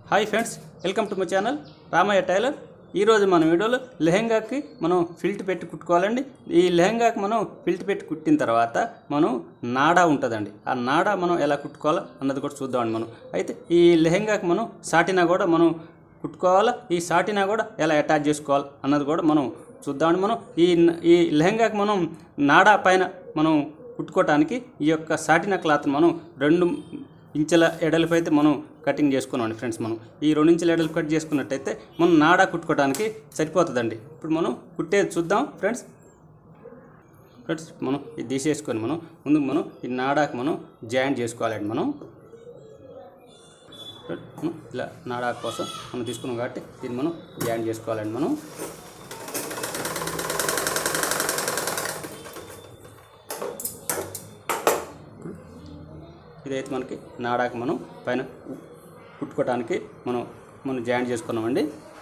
Hi friends welcome to my channel Ramayya tailor ఈరోజు మన వీడియోలో లెహెంగాకి మనం ఫిల్ట్ పెట్టి కుట్టుకోవాలండి ఈ లెహెంగాకి మనం ఫిల్ట్ పెట్టి కుట్టిన తర్వాత మనం నాడా ఉంటుందండి ఆ నాడా మనం ఎలా కుట్టుకోవాలో అన్నది కూడా చూద్దామండి మనం అయితే ఈ లెహెంగాకి మనం సాటినా కూడా మనం కుట్టుకోవాలా ఈ సాటినా కూడా ఎలా అటాచ్ చేసుకోవాలి అన్నది కూడా మనం చూద్దామండి మనం ఈ ఈ లెహెంగాకి మనం నాడా పైన మనం కుట్టుకోవటానికి ఈ యొక్క సాటిన క్లాత్ మనం రెండు ఇంచెల ఎడల్పు అయితే మనం కటింగ్ చేసుకున్నాం ఫ్రెండ్స్ మనం ఈ రెండు ఇంచెల ఎడల్పు కట్ చేసుకున్నట్టయితే మనం నాడా కుట్టుకోవడానికి సరిపోతుందండి ఇప్పుడు మనం కుట్టేది చూద్దాం ఫ్రెండ్స్ ఫ్రెండ్స్ మనం ఇది తీసేసుకొని మనం ముందుకు మనం ఈ నాడాకి మనం జాయింట్ చేసుకోవాలండి మనం మనం ఇలా నాడా కోసం మనం తీసుకున్నాం కాబట్టి దీన్ని మనం జాయింట్ చేసుకోవాలండి మనం ఇదైతే మనకి నాడాకి మనం పైన కుట్టుకోవడానికి మనం మనం జాయింట్ చేసుకున్నామండి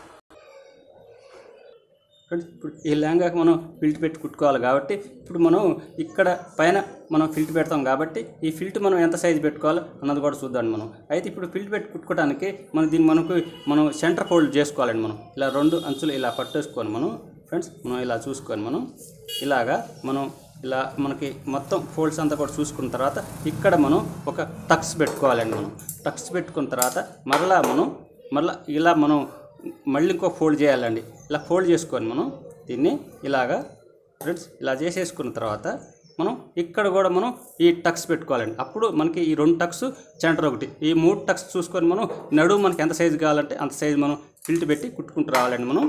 ఫ్రెండ్స్ ఇప్పుడు ఈ లెహంగాకి మనం ఫిల్ట్ పెట్టి కుట్టుకోవాలి కాబట్టి ఇప్పుడు మనం ఇక్కడ పైన మనం ఫిల్ట్ పెడతాం కాబట్టి ఈ ఫిల్ట్ మనం ఎంత సైజు పెట్టుకోవాలో అన్నది కూడా చూద్దాం మనం అయితే ఇప్పుడు ఫిల్ట్ పెట్టి కుట్టుకోవడానికి మనం దీన్ని మనకు మనం సెంటర్ ఫోల్డ్ చేసుకోవాలండి మనం ఇలా రెండు అంచులు ఇలా పట్టేసుకొని మనం ఫ్రెండ్స్ మనం ఇలా చూసుకొని మనం ఇలాగా మనం ఇలా మనకి మొత్తం ఫోల్డ్స్ అంతా కూడా చూసుకున్న తర్వాత ఇక్కడ మనం ఒక టక్స్ పెట్టుకోవాలండి మనం టక్స్ పెట్టుకున్న తర్వాత మరలా మనం మరలా ఇలా మనం మళ్ళీ ఇంకో ఫోల్డ్ చేయాలండి ఇలా ఫోల్డ్ చేసుకొని మనం దీన్ని ఇలాగా ఫ్రెండ్స్ ఇలా చేసేసుకున్న తర్వాత మనం ఇక్కడ కూడా మనం ఈ టక్స్ పెట్టుకోవాలండి అప్పుడు మనకి ఈ రెండు టక్స్ సెంటర్ ఒకటి ఈ మూడు టక్స్ చూసుకొని మనం నడువు మనకి ఎంత సైజు కావాలంటే అంత సైజు మనం ఫిల్ట్ పెట్టి కుట్టుకుంటూ రావాలండి మనం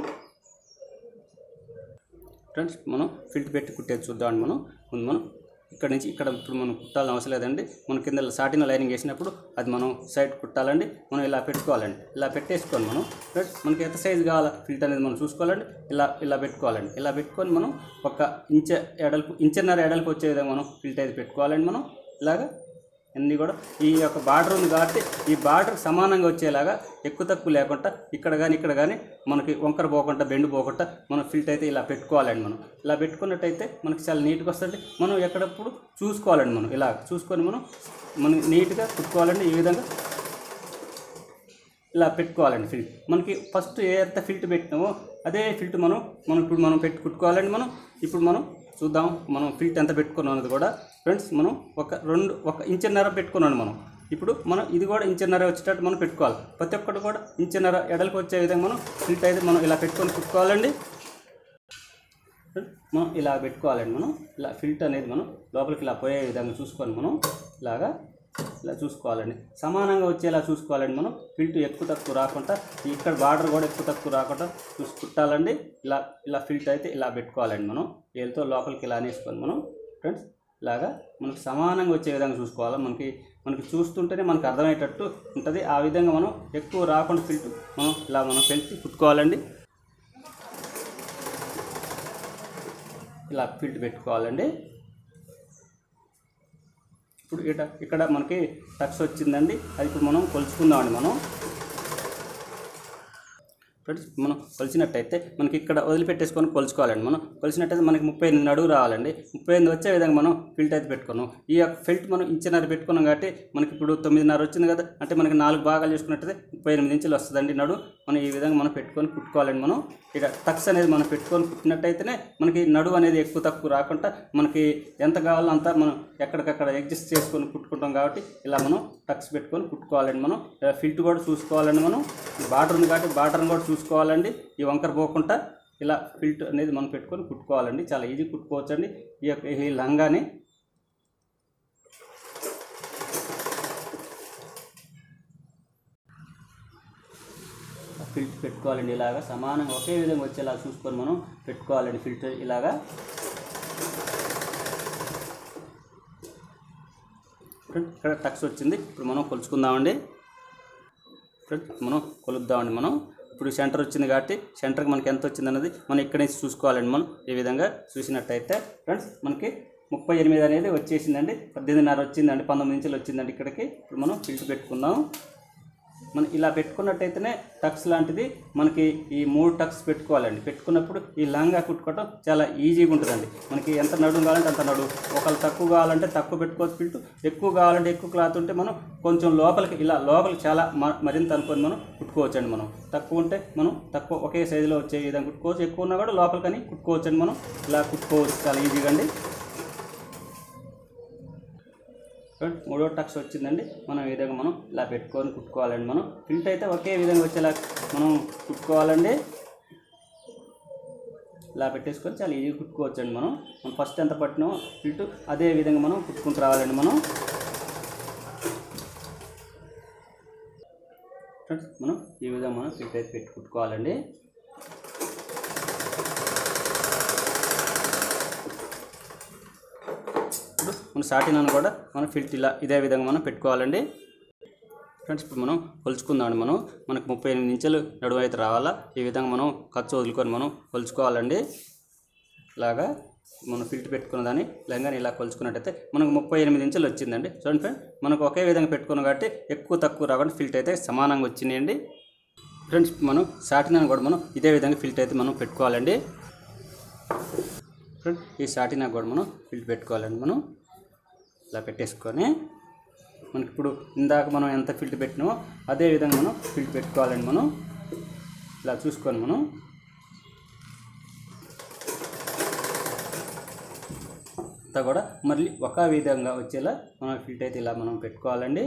ఫ్రెండ్స్ మనం ఫిల్ట్ పెట్టి కుట్టేది చూద్దామండి మనం ముందు మనం ఇక్కడ నుంచి ఇక్కడ ఇప్పుడు మనం కుట్టాలని అవసరం లేదండి మనం కింద సాటిన లైనింగ్ వేసినప్పుడు అది మనం సైడ్ కుట్టాలండి మనం ఇలా పెట్టుకోవాలండి ఇలా పెట్టేసుకొని మనం ఫ్రెండ్స్ మనకి ఎంత సైజు కావాలా ఫిల్ట్ అనేది మనం చూసుకోవాలండి ఇలా ఇలా పెట్టుకోవాలండి ఇలా పెట్టుకొని మనం ఒక ఇంచ ఎడల్పు ఇంచున్నర ఎడల్పు వచ్చే విధంగా మనం ఫిల్ట్ అయితే పెట్టుకోవాలండి మనం ఇలాగా అన్నీ కూడా ఈ యొక్క బార్డర్ ఉంది కాబట్టి ఈ బార్డర్ సమానంగా వచ్చేలాగా ఎక్కువ తక్కువ లేకుండా ఇక్కడ కానీ ఇక్కడ కానీ మనకి వంకర పోకుండా బెండు పోకుండా మనం ఫిల్ట్ అయితే ఇలా పెట్టుకోవాలండి మనం ఇలా పెట్టుకున్నట్టయితే మనకి చాలా నీట్గా వస్తుంది మనం ఎక్కడప్పుడు చూసుకోవాలండి మనం ఇలా చూసుకొని మనం మనం నీట్గా కుట్టుకోవాలండి ఈ విధంగా ఇలా పెట్టుకోవాలండి ఫిల్ట్ మనకి ఫస్ట్ ఏ ఎంత ఫిల్ట్ పెట్టినామో అదే ఫిల్ట్ మనం మనం ఇప్పుడు మనం పెట్టి కుట్టుకోవాలండి మనం ఇప్పుడు మనం చూద్దాం మనం ఫిల్ట్ ఎంత పెట్టుకున్నాం అనేది కూడా ఫ్రెండ్స్ మనం ఒక రెండు ఒక ఇంచున్నర పెట్టుకున్నాను మనం ఇప్పుడు మనం ఇది కూడా ఇంచున్నర వచ్చేటట్టు మనం పెట్టుకోవాలి ప్రతి ఒక్కటి కూడా ఇంచున్నర ఎడలకు వచ్చే విధంగా మనం ఫిల్ట్ అయితే మనం ఇలా పెట్టుకొని కుట్టుకోవాలండి మనం ఇలా పెట్టుకోవాలండి మనం ఇలా ఫిల్ట్ అనేది మనం లోపలికి ఇలా పోయే విధంగా చూసుకొని మనం ఇలాగా ఇలా చూసుకోవాలండి సమానంగా వచ్చేలా చూసుకోవాలండి మనం ఫిల్ట్ ఎక్కువ తక్కువ రాకుండా ఇక్కడ బార్డర్ కూడా ఎక్కువ తక్కువ రాకుండా చూసి కుట్టాలండి ఇలా ఇలా ఫిల్ట్ అయితే ఇలా పెట్టుకోవాలండి మనం వీళ్ళతో లోపలికి ఇలా అనేసుకొని మనం ఫ్రెండ్స్ ఇలాగా మనకి సమానంగా వచ్చే విధంగా చూసుకోవాలి మనకి మనకి చూస్తుంటేనే మనకు అర్థమయ్యేటట్టు ఉంటుంది ఆ విధంగా మనం ఎక్కువ రాకుండా ఫిల్ట్ మనం ఇలా మనం పెంచి కుట్టుకోవాలండి ఇలా ఫిల్ట్ పెట్టుకోవాలండి ఇప్పుడు ఇట ఇక్కడ మనకి టక్స్ వచ్చిందండి అది ఇప్పుడు మనం కొలుచుకుందామండి మనం ఫ్రెండ్స్ మనం కొలిచినట్టయితే మనకి ఇక్కడ వదిలిపెట్టేసుకొని కొలుచుకోవాలండి మనం కొలిచినట్టయితే మనకి ముప్పై ఎనిమిది అడుగు రావాలండి ముప్పై ఎనిమిది వచ్చే విధంగా మనం ఫిల్ట్ అయితే పెట్టుకున్నాం ఈ యొక్క ఫిల్ట్ మనం ఇంచున్నర పెట్టుకున్నాం కాబట్టి మనకి ఇప్పుడు తొమ్మిదిన్నర వచ్చింది కదా అంటే మనకి నాలుగు భాగాలు చేసుకున్నట్టయితే ముప్పై ఎనిమిది ఇంచులు వస్తుందండి నడు మనం ఈ విధంగా మనం పెట్టుకొని కుట్టుకోవాలండి మనం ఇక్కడ టక్స్ అనేది మనం పెట్టుకొని కుట్టినట్టయితేనే మనకి నడువు అనేది ఎక్కువ తక్కువ రాకుండా మనకి ఎంత కావాలో అంత మనం ఎక్కడికక్కడ అడ్జస్ట్ చేసుకొని కుట్టుకుంటాం కాబట్టి ఇలా మనం టక్స్ పెట్టుకొని కుట్టుకోవాలండి మనం ఇలా ఫిల్ట్ కూడా చూసుకోవాలండి మనం బార్డర్ ఉంది కాబట్టి బార్డర్ని కూడా చూసుకోవాలండి ఈ వంకర పోకుండా ఇలా ఫిల్ట్ అనేది మనం పెట్టుకొని కుట్టుకోవాలండి చాలా ఈజీ కుట్టుకోవచ్చండి ఈ యొక్క ఈ లంగాని ఫిల్ట్ పెట్టుకోవాలండి ఇలాగా సమానంగా ఒకే విధంగా వచ్చేలా చూసుకొని మనం పెట్టుకోవాలండి ఫిల్టర్ ఇలాగా ఫ్రెండ్ ఇక్కడ టక్స్ వచ్చింది ఇప్పుడు మనం కొలుచుకుందామండి ఫ్రెండ్ మనం కొలుద్దామండి మనం ఇప్పుడు సెంటర్ వచ్చింది కాబట్టి సెంటర్కి మనకి ఎంత వచ్చింది అన్నది మనం ఇక్కడి నుంచి చూసుకోవాలండి మనం ఈ విధంగా చూసినట్టయితే ఫ్రెండ్స్ మనకి ముప్పై ఎనిమిది అనేది వచ్చేసిందండి పద్దెనిమిదిన్నర వచ్చిందండి పంతొమ్మిది ఇంచులు వచ్చిందండి ఇక్కడికి ఇప్పుడు మనం ఫిల్ట్ పెట్టుకుందాం మనం ఇలా పెట్టుకున్నట్టయితేనే టక్స్ లాంటిది మనకి ఈ మూడు టక్స్ పెట్టుకోవాలండి పెట్టుకున్నప్పుడు ఈ లాంగా కుట్టుకోవడం చాలా ఈజీగా ఉంటుందండి మనకి ఎంత నడుము కావాలంటే అంత నడుము ఒకళ్ళు తక్కువ కావాలంటే తక్కువ పెట్టుకోవచ్చు పిల్టు ఎక్కువ కావాలంటే ఎక్కువ క్లాత్ ఉంటే మనం కొంచెం లోపలికి ఇలా లోపలికి చాలా మ- మరింత అనుకొని మనం కుట్టుకోవచ్చండి మనం తక్కువ ఉంటే మనం తక్కువ ఒకే సైజులో వచ్చే విధంగా కుట్టుకోవచ్చు ఎక్కువ ఉన్నా కూడా లోపలికని కుట్టుకోవచ్చండి మనం ఇలా కుట్టుకోవచ్చు చాలా ఈజీగా అండి చూడండి, మూడో టక్స్ వచ్చిందండి మనం ఈ విధంగా మనం ఇలా పెట్టుకొని కుట్టుకోవాలండి మనం ప్రింట్ అయితే ఒకే విధంగా వచ్చేలా మనం కుట్టుకోవాలండి ఇలా పెట్టేసుకొని చాలా ఈజీగా కుట్టుకోవచ్చండి మనం మనం ఫస్ట్ ఎంత పట్టినామో ప్రింట్ అదే విధంగా మనం కుట్టుకుంటూ రావాలండి మనం ఫ్రెండ్స్ మనం ఈ విధంగా మనం ప్రింట్ అయితే పెట్టి కుట్టుకోవాలండి ఇప్పుడు మన సాటినాను కూడా మనం ఫిల్ట్ ఇలా ఇదే విధంగా మనం పెట్టుకోవాలండి ఫ్రెండ్స్ ఇప్పుడు మనం కొలుచుకుందామండి మనం మనకు ముప్పై ఎనిమిది ఇంచులు నడుము అయితే రావాలా ఈ విధంగా మనం ఖర్చు వదులుకొని మనం కొలుచుకోవాలండి ఇలాగా మనం ఫిల్ట్ పెట్టుకున్న దాన్ని లంగాని ఇలా కొలుచుకున్నట్టయితే మనకు ముప్పై ఎనిమిది ఇంచులు వచ్చిందండి చూడండి ఫ్రెండ్ మనకు ఒకే విధంగా పెట్టుకున్నాం కాబట్టి ఎక్కువ తక్కువ రాకుండా ఫిల్ట్ అయితే సమానంగా వచ్చినాయండి ఫ్రెండ్స్ మనం సాటినాను కూడా మనం ఇదే విధంగా ఫిల్ట్ అయితే మనం పెట్టుకోవాలండి ఫ్రెండ్ ఈ సాటినా కూడా మనం ఫిల్ట్ పెట్టుకోవాలండి మనం ఇలా పెట్టేసుకొని మనకి ఇప్పుడు ఇందాక మనం ఎంత ఫిల్ట్ పెట్టినామో అదే విధంగా మనం ఫిల్ట్ పెట్టుకోవాలండి మనం ఇలా చూసుకొని మనం అంతా కూడా మళ్ళీ ఒక విధంగా వచ్చేలా మనం ఫిల్ట్ అయితే ఇలా మనం పెట్టుకోవాలండి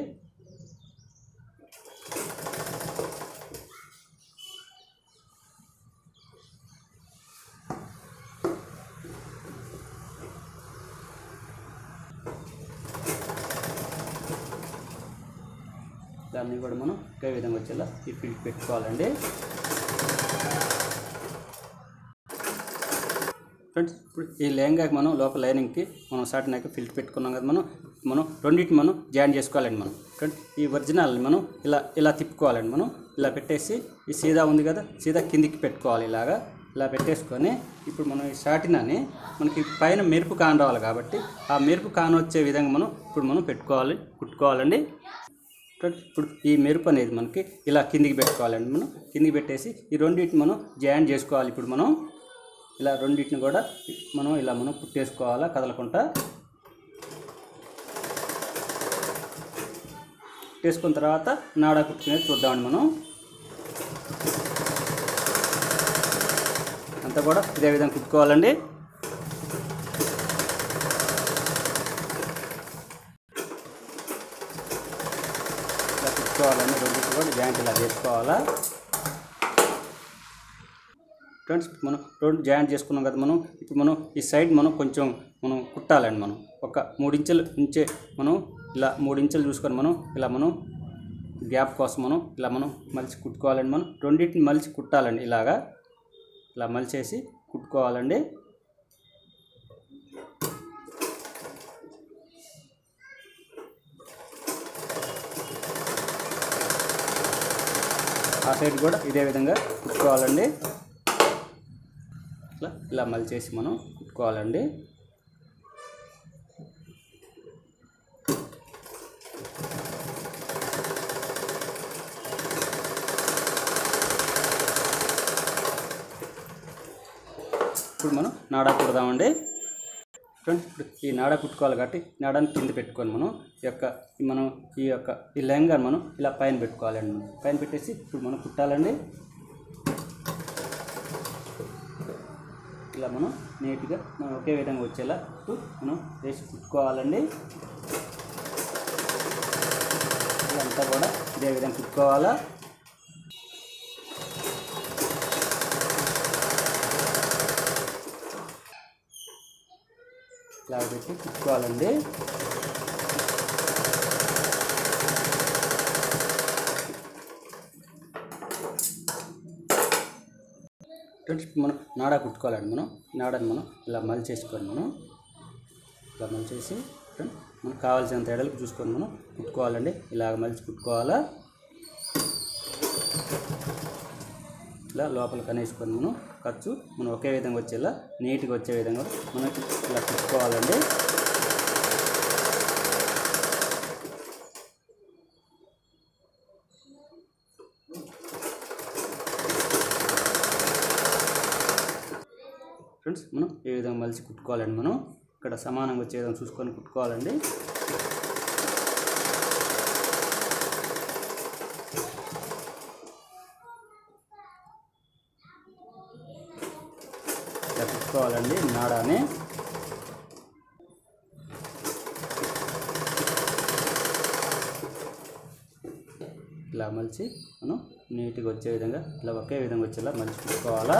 దాన్ని కూడా మనం ఒకే విధంగా వచ్చేలా ఈ ఫిల్ట్ పెట్టుకోవాలండి ఫ్రెండ్స్ ఇప్పుడు ఈ లెహంగాకి మనం లోపల లైనింగ్కి మనం సాటినాకి ఫిల్ట్ పెట్టుకున్నాం కదా మనం మనం రెండింటిని మనం జాయిన్ చేసుకోవాలండి మనం ఫ్రెండ్స్ ఈ ఒరిజినల్ని మనం ఇలా ఇలా తిప్పుకోవాలండి మనం ఇలా పెట్టేసి ఈ సీదా ఉంది కదా సీదా కిందికి పెట్టుకోవాలి ఇలాగా ఇలా పెట్టేసుకొని ఇప్పుడు మనం ఈ సాటినాని మనకి పైన మెరుపు కాన రావాలి కాబట్టి ఆ మెరుపు కాన వచ్చే విధంగా మనం ఇప్పుడు మనం పెట్టుకోవాలి కుట్టుకోవాలండి ఫ్రెండ్స్ ఇప్పుడు ఈ మెరుపు అనేది మనకి ఇలా కిందికి పెట్టుకోవాలండి మనం కిందికి పెట్టేసి ఈ రెండింటిని మనం జాయిన్ చేసుకోవాలి ఇప్పుడు మనం ఇలా రెండింటిని కూడా మనం ఇలా మనం కుట్టేసుకోవాలా కదలకుండా కుట్టేసుకున్న తర్వాత నాడా కుట్టుకునేది చూద్దామండి మనం అంతా కూడా ఇదే విధంగా కుట్టుకోవాలండి ఇలా కుట్టుకోవాలండి రెండింటిని కూడా జాయింట్ ఇలా చేసుకోవాలా ఫ్రెండ్స్ మనం రెండు జాయింట్ చేసుకున్నాం కదా మనం ఇప్పుడు మనం ఈ సైడ్ మనం కొంచెం మనం కుట్టాలండి మనం ఒక మూడు ఇంచులు ఇంచే మనం ఇలా మూడు ఇంచులు చూసుకొని మనం ఇలా మనం గ్యాప్ కోసం మనం ఇలా మనం మలిచి కుట్టుకోవాలండి మనం రెండింటిని మలిచి కుట్టాలండి ఇలాగా ఇలా మలిచేసి కుట్టుకోవాలండి ఆ సైడ్ కూడా ఇదే విధంగా కుట్టుకోవాలండి ఇట్లా ఇలా మలిచేసి మనం కుట్టుకోవాలండి ఇప్పుడు మనం నాడా కుడదామండి ఫ్రెండ్స్ ఇప్పుడు ఈ నాడా కుట్టుకోవాలి కాబట్టి నాడాన్ని కింద పెట్టుకొని మనం ఈ యొక్క ఈ మనం ఈ యొక్క ఈ లెహంగా మనం ఇలా పైన పెట్టుకోవాలండి మనం పైన పెట్టేసి ఇప్పుడు మనం కుట్టాలండి ఇలా మనం నీట్గా మనం ఒకే విధంగా వచ్చేలా కుట్టు మనం వేసి కుట్టుకోవాలండి ఇదంతా కూడా ఇదే విధంగా కుట్టుకోవాలా ఇలా పెట్టి కుట్టుకోవాలండి ఫ్రెండ్స్ ఇప్పుడు మనం నాడా కుట్టుకోవాలండి మనం నాడాని మనం ఇలా మలిచేసుకొని మనం ఇలా మలిచేసి ఫ్రెండ్ మనకు కావాల్సినంత ఎడలకు చూసుకొని మనం కుట్టుకోవాలండి ఇలాగ మలిచి కుట్టుకోవాలా ఇలా లోపల కనేసుకొని మనం ఖర్చు మనం ఒకే విధంగా వచ్చేలా నీట్గా వచ్చే విధంగా మనం ఇలా కుట్టుకోవాలండి ఫ్రెండ్స్ మనం ఏ విధంగా మలిచి కుట్టుకోవాలండి మనం ఇక్కడ సమానంగా వచ్చే విధంగా చూసుకొని కుట్టుకోవాలండి ఇలా కుట్టుకోవాలండి నాడాని ఇలా మలిచి మనం నీట్గా వచ్చే విధంగా ఇలా ఒకే విధంగా వచ్చేలా మలిచి కుట్టుకోవాలా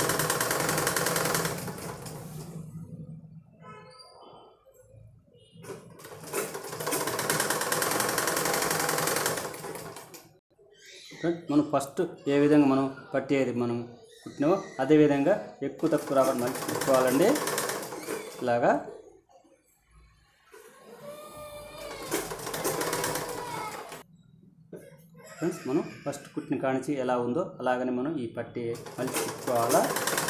ఫ్రెండ్, మనం ఫస్ట్ ఏ విధంగా మనం పట్టేది మనం కుట్టినామో అదే విధంగా ఎక్కువ తక్కువ రాకుండా మంచి కుట్టుకోవాలండి ఇలాగా ఫ్రెండ్స్ మనం ఫస్ట్ కుట్టిన కానించి ఎలా ఉందో అలాగనే మనం ఈ పట్టి మళ్ళీ కుట్టుకోవాలా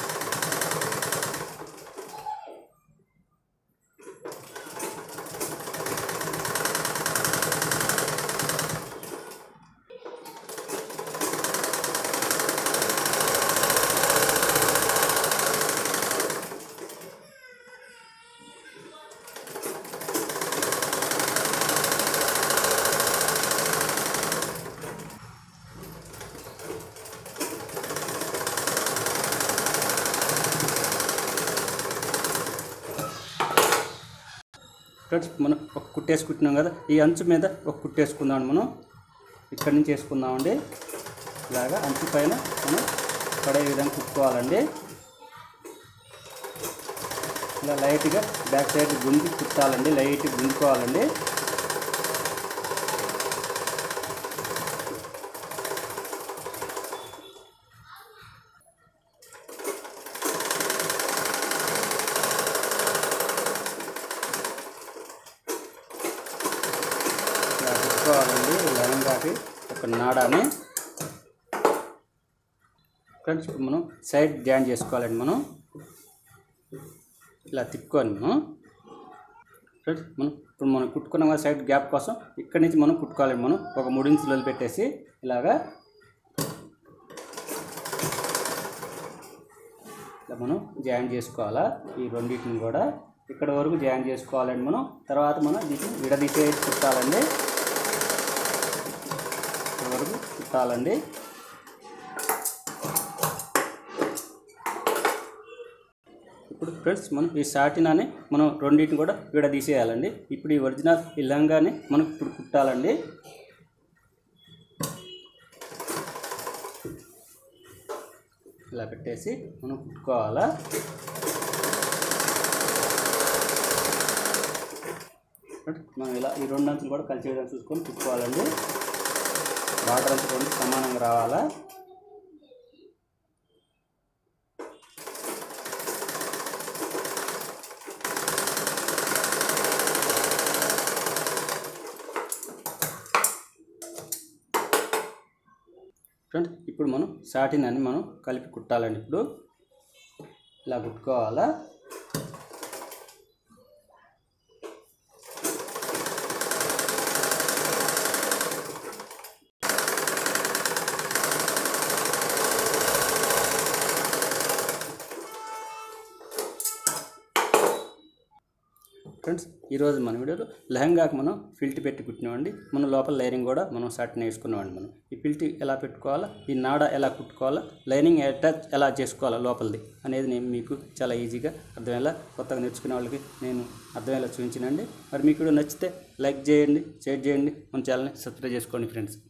ఫ్రెండ్స్ మనం ఒక కుట్టేసి కుట్టినాం కదా ఈ అంచు మీద ఒక కుట్టేసుకుందాం మనం ఇక్కడి నుంచి వేసుకుందామండి ఇలాగా అంచు పైన మనం పడే విధంగా కుట్టుకోవాలండి ఇలా లైట్గా బ్యాక్ సైడ్ గుంజి కుట్టాలండి లైట్ గుంజుకోవాలండి ఇలా కుట్టుకోవాలండి లవంగాకి ఒక నాడాని ఫ్రెండ్స్ ఇప్పుడు మనం సైడ్ జాయిన్ చేసుకోవాలండి మనం ఇలా తిప్పుకొని మనం ఫ్రెండ్స్ మనం ఇప్పుడు మనం కుట్టుకున్న కదా సైడ్ గ్యాప్ కోసం ఇక్కడి నుంచి మనం కుట్టుకోవాలండి మనం ఒక మూడు ఇంచులు వదిలిపెట్టేసి ఇలాగా ఇలా మనం జాయిన్ చేసుకోవాలా ఈ రెండింటిని కూడా ఇక్కడ వరకు జాయిన్ చేసుకోవాలండి మనం తర్వాత మనం దీన్ని విడదీసేసి కుట్టాలండి ఇక్కడ వరకు కుట్టాలండి ఇప్పుడు ఫ్రెండ్స్ మనం ఈ సాటినాని మనం రెండింటిని కూడా విడదీసేయాలండి ఇప్పుడు ఈ ఒరిజినల్ ఈ లంగాని మనం ఇప్పుడు కుట్టాలండి ఇలా పెట్టేసి మనం కుట్టుకోవాలా రైట్? మనం ఇలా ఈ రెండు అంచులు కూడా కలిసి విధంగా చూసుకొని కుట్టుకోవాలండి వాటర్ అంతా రెండు సమానంగా రావాలా ఫ్రెండ్స్ ఇప్పుడు మనం సాటిన్ అని మనం కలిపి కుట్టాలండి ఇప్పుడు ఇలా కుట్టుకోవాలా ఫ్రెండ్స్ ఈరోజు మన వీడియోలో లెహంగాకి మనం ఫిల్ట్ పెట్టి కుట్టినామండి మన లోపల లైనింగ్ కూడా మనం సాటిన్ వేసుకున్నామండి మనం ఈ ఫిల్ట్ ఎలా పెట్టుకోవాలా ఈ నాడ ఎలా కుట్టుకోవాలా లైనింగ్ అటాచ్ ఎలా చేసుకోవాలా లోపలిది అనేది నేను మీకు చాలా ఈజీగా అర్థమయ్యేలా కొత్తగా నేర్చుకునే వాళ్ళకి నేను అర్థమయ్యేలా చూపించినండి మరి మీకు వీడియో నచ్చితే లైక్ చేయండి షేర్ చేయండి మన ఛానల్ని సబ్స్క్రైబ్ చేసుకోండి ఫ్రెండ్స్